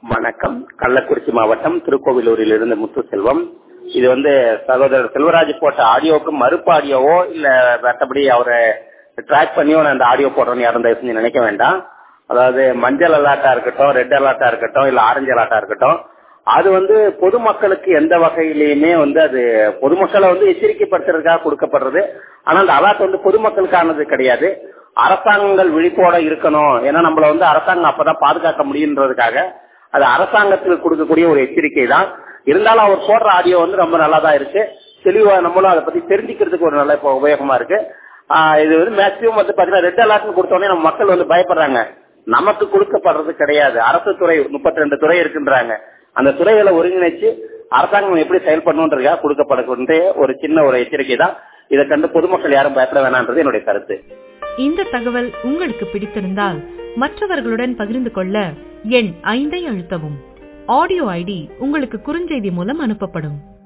வணக்கம் கள்ளக்குறிச்சி மாவட்டம் திருக்கோவிலூரில் இருந்து முத்து செல்வம் இது வந்து சகோதரர் செல்வராஜ் போட்ட ஆடியோவுக்கு மறுப்பு ஆடியோவோ இல்ல மற்றபடி அவரை ட்ராக் பண்ணியோ நான் அந்த ஆடியோ போடுறேன்னு யாரும் தயவு செஞ்சு நினைக்க வேண்டாம் அதாவது மஞ்சள் அலாட்டா இருக்கட்டும் ரெட் அலாட்டா இருக்கட்டும் இல்ல ஆரஞ்சு அலாட்டா இருக்கட்டும் அது வந்து பொதுமக்களுக்கு எந்த வகையிலையுமே வந்து அது பொதுமக்களை வந்து எச்சரிக்கைப்படுத்துறதுக்காக கொடுக்கப்படுறது ஆனா அந்த அலாட் வந்து பொதுமக்களுக்கானது கிடையாது அரசாங்கங்கள் விழிப்போட இருக்கணும் ஏன்னா நம்மள வந்து அரசாங்கம் அப்பதான் பாதுகாக்க முடியுன்றதுக்காக அது அரசாங்கத்துக்கு கொடுக்கக்கூடிய ஒரு எச்சரிக்கை தான் இருந்தாலும் அவர் போடுற ஆடியோ வந்து ரொம்ப நல்லா தான் இருக்கு தெளிவா நம்மளும் அதை பத்தி தெரிஞ்சுக்கிறதுக்கு ஒரு நல்ல இப்போ உபயோகமா இருக்கு ஆஹ் இது வந்து மேக்சிமம் வந்து பாத்தீங்கன்னா ரெட் அலர்ட்னு கொடுத்தோடனே நம்ம மக்கள் வந்து பயப்படுறாங்க நமக்கு கொடுக்கப்படுறது கிடையாது அரசு துறை முப்பத்தி ரெண்டு துறை இருக்குன்றாங்க அந்த துறைகளை ஒருங்கிணைச்சு அரசாங்கம் எப்படி செயல்படணுன்றதுக்காக கொடுக்கப்படக்கூடிய ஒரு சின்ன ஒரு எச்சரிக்கை தான் இதை கண்டு பொதுமக்கள் யாரும் பயப்பட வேணான்றது என்னுடைய கருத்து இந்த தகவல் உங்களுக்கு பிடித்திருந்தால் மற்றவர்களுடன் பகிர்ந்து கொள்ள எண் ஐந்தை அழுத்தவும் ஆடியோ ஐடி உங்களுக்கு குறுஞ்செய்தி மூலம் அனுப்பப்படும்